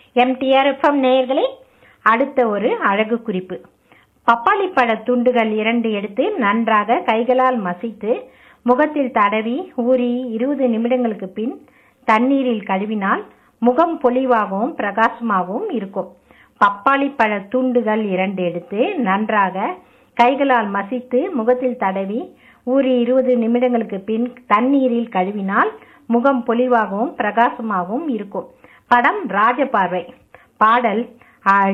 MTR FM நேயர்களே அடுத்த ஒரு அழகு குறிப்பு பப்பாளி பழ துண்டுகள் இரண்டு எடுத்து நன்றாக கைகளால் மசித்து முகத்தில் தடவி ஊறி இருபது நிமிடங்களுக்கு பின் தண்ணீரில் கழுவினால் முகம் பொலிவாகவும் பிரகாசமாகவும் இருக்கும் பப்பாளி பழ துண்டுகள் இரண்டு எடுத்து நன்றாக கைகளால் மசித்து முகத்தில் தடவி ஊறி இருபது நிமிடங்களுக்கு பின் தண்ணீரில் கழுவினால் முகம் பொலிவாகவும் பிரகாசமாகவும் இருக்கும் படம் ராஜபார்வை பாடல்